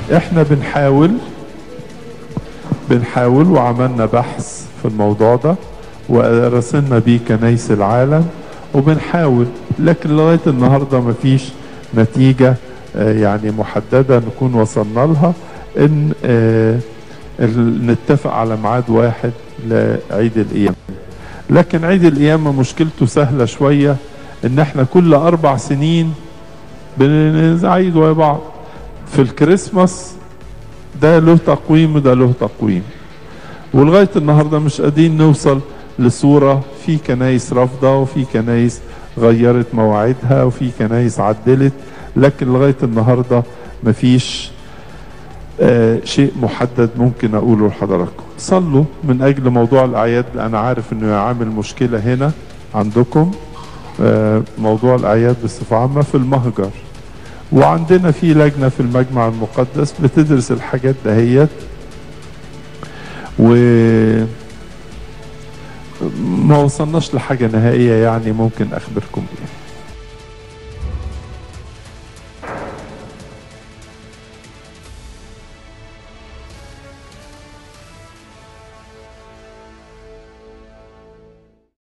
احنا بنحاول بنحاول وعملنا بحث في الموضوع ده وراسلنا بيه كنايس العالم وبنحاول لكن لغايه النهارده مفيش نتيجه آه، يعني محدده نكون وصلنا لها ان آه، ال- نتفق على ميعاد واحد لعيد القيامه لكن عيد القيامه مشكلته سهله شويه ان احنا كل اربع سنين بنعيد ويا بعض في الكريسماس ده له تقويم وده له تقويم ولغايه النهارده مش قادرين نوصل لصوره في كنايس رافضه وفي كنايس غيرت مواعيدها وفي كنايس عدلت لكن لغايه النهارده مفيش آه شيء محدد ممكن اقوله لحضراتكم صلوا من اجل موضوع الاعياد انا عارف انه عامل مشكله هنا عندكم آه موضوع الاعياد بصفه عامه في المهجر وعندنا في لجنه في المجمع المقدس بتدرس الحاجات دهيت و ما وصلناش لحاجه نهائيه يعني ممكن اخبركم بيها